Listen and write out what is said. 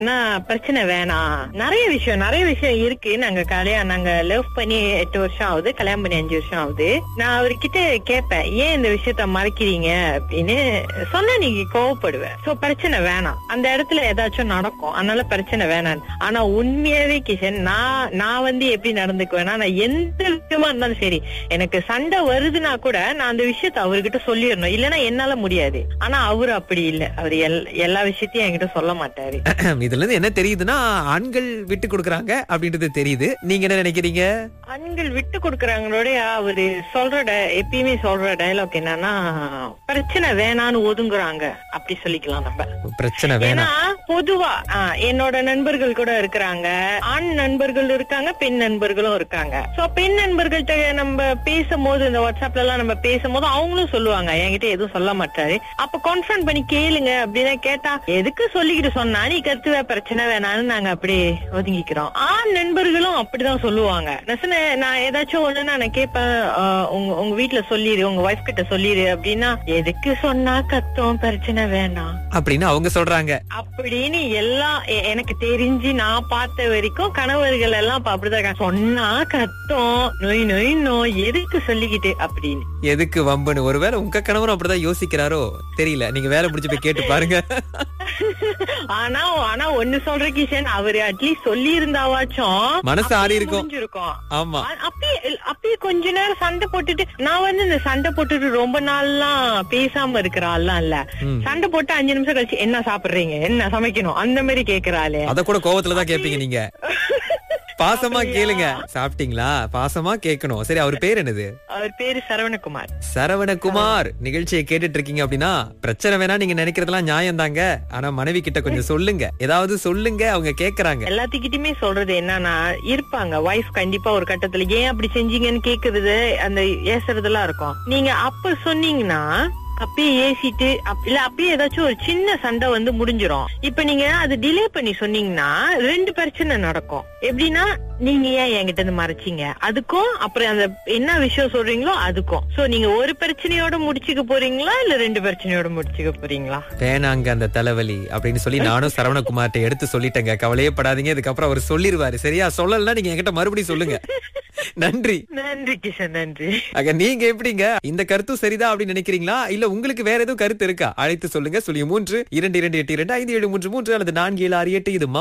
நான் பிரச்சனை வேணாம் நிறைய விஷயம் நிறைய விஷயம் இருக்கு நாங்க கல்யாணம் நாங்க லவ் பண்ணி எட்டு வருஷம் ஆகுது கல்யாணம் பண்ணி அஞ்சு வருஷம் ஆகுது நான் அவர்கிட்ட கேட்பேன் ஏன் இந்த விஷயத்த மறைக்கிறீங்க அப்படின்னு சொன்னா நீங்க கோவப்படுவேன் சோ பிரச்சனை வேணாம் அந்த இடத்துல ஏதாச்சும் நடக்கும் அதனால பிரச்சனை வேணாம் ஆனா உண்மையாவே கிஷன் நான் நான் வந்து எப்படி நடந்துக்குவேன்னா நான் எந்த விஷயமா இருந்தாலும் சரி எனக்கு சண்டை வருதுன்னா கூட நான் அந்த விஷயத்த அவர்கிட்ட சொல்லிடணும் இல்லைன்னா என்னால முடியாது ஆனா அவரு அப்படி இல்ல அவர் எல்லா விஷயத்தையும் என்கிட்ட சொல்ல மாட்டாரு இதுல இருந்து என்ன தெரியுதுன்னா ஆண்கள் விட்டு கொடுக்கறாங்க அப்படின்றது தெரியுது நீங்க என்ன நினைக்கிறீங்க ஆண்கள் விட்டு கொடுக்கறாங்களோட அவரு சொல்ற di- எப்பயுமே சொல்ற டயலாக் என்னன்னா பிரச்சனை வேணான்னு ஒதுங்குறாங்க அப்படி சொல்லிக்கலாம் நம்ம பிரச்சனை ஏன்னா வேணாம் பொதுவா ஆ, என்னோட நண்பர்கள் கூட இருக்கிறாங்க ஆண் நண்பர்கள் இருக்காங்க பெண் நண்பர்களும் இருக்காங்க சோ பெண் நண்பர்கள்ட்ட நம்ம பேசும்போது இந்த வாட்ஸ்அப்ல எல்லாம் நம்ம பேசும்போது அவங்களும் சொல்லுவாங்க என்கிட்ட எதுவும் சொல்ல மாட்டாரு அப்ப கான்ஃபரன்ட் பண்ணி கேளுங்க அப்படின்னு கேட்டா எதுக்கு சொல்லிக்கிட்டு சொன்னா நீ கத்துவ பிரச்சனை வேணாம்னு நாங்க அப்படியே ஒதுங்கிக்கிறோம் ஆண் நண்பர்களும் அப்படிதான் சொல்லுவாங்க நான் சொன்னேன், நான் ஏதாச்சும் ஒண்ணு நான் கேட்பேன் ஆ, உங்க உங்க வீட்டுல சொல்லிடு உங்க ஒய்ஃப் கிட்ட சொல்லிடு அப்படின்னா எதுக்கு சொன்னா கத்தும் பிரச்சனை வேணாம் அப்படின்னு அவங்க சொல்றாங்க அப்படின்னு எல்லாம் எ- எனக்கு தெரிஞ்சு நான் பார்த்த வரைக்கும் கணவர்கள் எல்லாம் இப்ப அப்படிதான் இருக்காங்க. சொன்னா கத்தம் நொய் நொய் நோய் எதுக்கு சொல்லிக்கிட்டு அப்படின்னு எதுக்கு வம்புன்னு ஒருவேளை உங்க கணவரும் அப்படிதான் யோசிக்கிறாரோ தெரியல நீங்க வேலை முடிச்சு போய் கேட்டு பாருங்க ஆனா ஆனா ஒண்ணு சொல்ற கிஷன் அவரு அட்லீஸ்ட் சொல்லி இருந்தாவாச்சும் மனசு ஆறி இருக்கும் முடிஞ்சிருக்கும் ஆமா அ- அப்பயே அப்பயே கொஞ்ச நேரம் சண்டை போட்டுட்டு நான் வந்து இந்த சண்டை போட்டுட்டு ரொம்ப நாள்லாம் பேசாம இருக்கிற ஆள்லாம் இல்ல ம். சண்டை போட்டு அஞ்சு நிமிஷம் கழிச்சு என்ன சாப்பிடுறீங்க என்ன சமைக்கணும் அந்த மாதிரி கேக்குறாளே அத கூட கோவத்துல தான் கேப்பீங்க நீங்க பாசமா கேளுங்க சாப்பிட்டீங்களா பாசமா கேட்கணும் சரி அவர் பேர் என்னது அவர் பேரு சரவணகுமார் சரவணகுமார் நிகழ்ச்சியை கேட்டுட்டு இருக்கீங்க அப்படின்னா பிரச்சனை வேணா நீங்க நினைக்கிறதெல்லாம் நியாயம் தாங்க ஆனா மனைவி கிட்ட கொஞ்சம் சொல்லுங்க ஏதாவது சொல்லுங்க அவங்க கேக்குறாங்க எல்லாத்துக்கிட்டயுமே சொல்றது என்னன்னா இருப்பாங்க வைஃப் கண்டிப்பா ஒரு கட்டத்துல ஏன் அப்படி செஞ்சீங்கன்னு கேக்குறது அந்த ஏசுறதெல்லாம் இருக்கும் நீங்க அப்ப சொன்னீங்கன்னா அப்பயே ஏசிட்டு அப்- இல்ல அப்பயே ஏதாச்சும் ஒரு சின்ன சண்டை வந்து முடிஞ்சிரும் இப்ப நீங்க அது டிலே பண்ணி சொன்னீங்கன்னா ரெண்டு பிரச்சனை நடக்கும் எப்படின்னா நீங்க ஏன் என்கிட்ட இருந்து மறைச்சீங்க அதுக்கும் அப்புறம் அந்த என்ன விஷயம் சொல்றீங்களோ அதுக்கும் சோ நீங்க ஒரு பிரச்சனையோட முடிச்சுக்க போறீங்களா இல்ல ரெண்டு பிரச்சனையோட முடிச்சுக்க போறீங்களா வேணாங்க அந்த தலைவலி அப்படின்னு சொல்லி நானும் சரவணகுமார்ட்ட எடுத்து சொல்லிட்டேங்க கவலையே படாதீங்க இதுக்கப்புறம் அவர் சொல்லிருவாரு சரியா சொல்லலன்னா நீங்க என்கிட்ட மறுபடியும் சொல்லுங்க நன்றி நன்றி கிஷன் நன்றி ஆக நீங்க எப்படிங்க இந்த கருத்தும் சரிதான் அப்படின்னு நினைக்கிறீங்களா இல்ல உங்களுக்கு வேற எதுவும் கருத்து இருக்கா அழைத்து சொல்லுங்க சொல்லி மூன்று இரண்டு இரண்டு எட்டு இரண்டு ஐந்து ஏழு மூன்று மூன்று அல்லது நான்கு ஏழு ஆறு எட்டு இது